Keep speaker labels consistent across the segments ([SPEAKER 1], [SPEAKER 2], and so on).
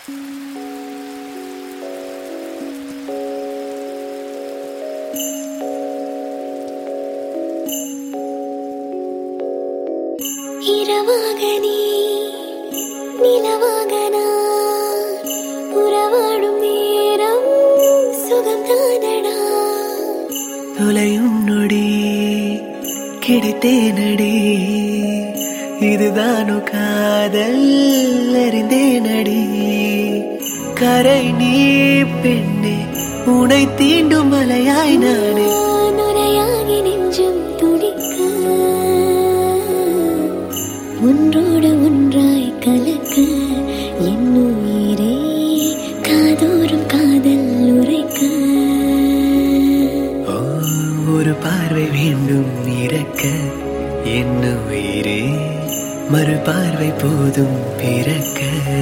[SPEAKER 1] இரவாக நீ நிலவாக நான் உறவாடும் நேரம் சுகம் தானடா
[SPEAKER 2] தொலையும் நொடி கிடைத்தேனடி இதுதானோ காதல் அறிந்தேனடி கரை நீ பெண்ணே உனை தீண்டும் மலையாய் நானே
[SPEAKER 1] நுரையாகி நெஞ்சம் துடிக்க ஒன்றோடு ஒன்றாய் கலக்க என் உயிரே காதோறும் காதல் உரைக்க
[SPEAKER 2] ஓ, ஒரு பார்வை வேண்டும் இறக்க என்ன உயிரே மறு பார்வை போதும் பிறக்க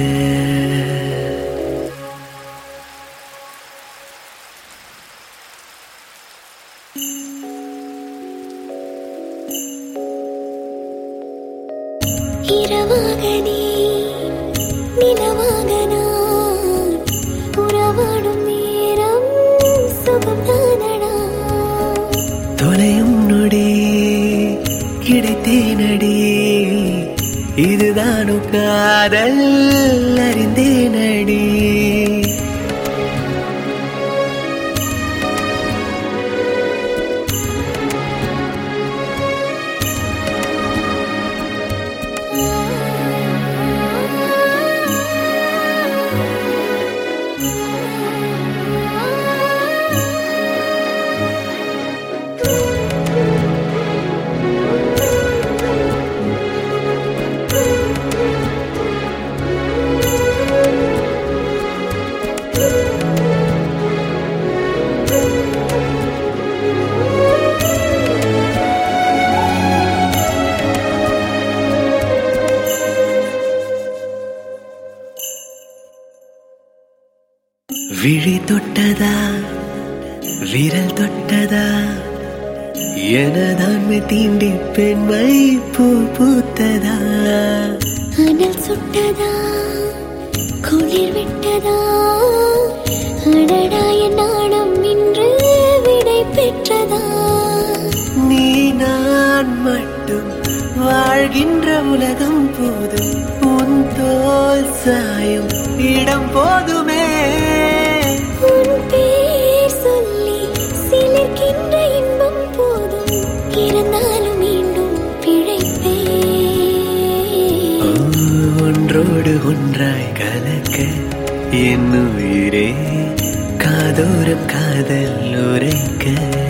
[SPEAKER 1] இரவாக நீ நிலவாக நான் உறவாடும் நேரம் சுகம் தானடா
[SPEAKER 2] தொலையும் நொடி கிடைத்தேனடி இதுதானோ காதல் அறிந்தேனடி விழி தொட்டதா விரல் தொட்டதா எனதான்மை தீண்டி பெண்மை பூ பூத்ததா
[SPEAKER 1] அனல் சுட்டதா குளிர் விட்டதா அடடா என் நாணம் இன்று விடை பெற்றதா
[SPEAKER 2] நீ நான் மட்டும் வாழ்கின்ற உலகம் போதும் உன் தோல் சாயும் இடம் போதுமே
[SPEAKER 1] உன் பேர் சொல்லி சிலிர்க்கின்ற இன்பம் போதும் இருந்தாலும் மீண்டும் பிழைப்பே
[SPEAKER 2] ஓ, ஒன்றோடு ஒன்றாய் கலக்க என் உயிரே காதோரம் காதல் உரைக்க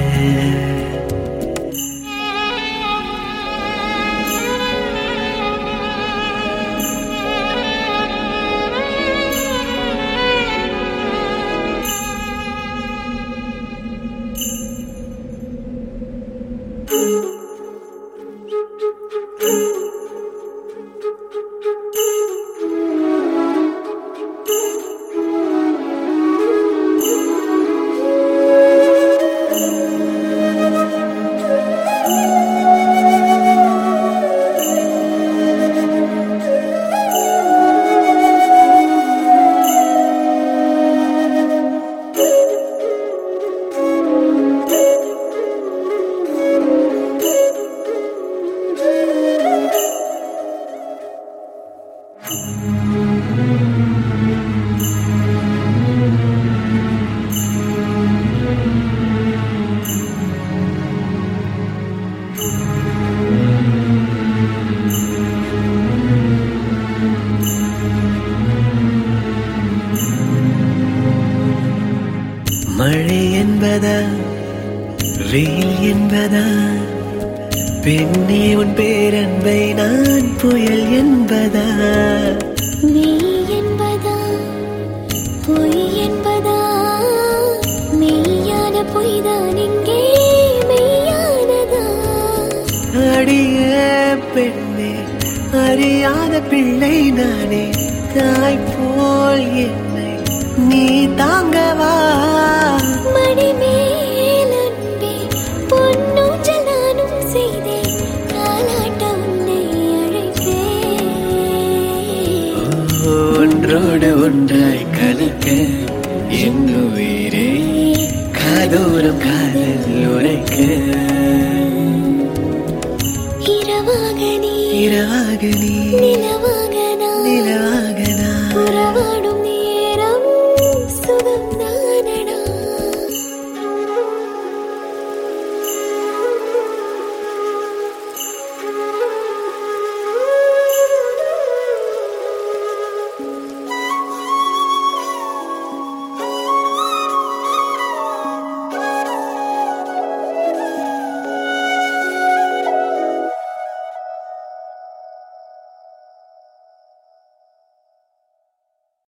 [SPEAKER 2] மழை என்பதா வெயில் என்பதா பெண்ணே உன் பேரன்பை நான் புயல் என்பதா
[SPEAKER 1] மெய் என்பதா பொய் என்பதா மெய்யான பொய்தான் இங்கே மெய்யானதா
[SPEAKER 2] அடிய பெண்ணே அறியாத பிள்ளை நானே தாய் போல் என்னை நீ தாங்கவா
[SPEAKER 1] மடி மேல் அன்பே பொன்னூஞ்சல் நானும் செய்தேன் தாலாட்ட உன்னை அழைத்தேன்
[SPEAKER 2] ஒன்று ஒன்றோடு ஒன்றாய் கலக்க என் உயிரே காதோரம் காதல் உரைக்க
[SPEAKER 1] இரவாக நீ
[SPEAKER 2] இரவாக நீ
[SPEAKER 1] நிலவாக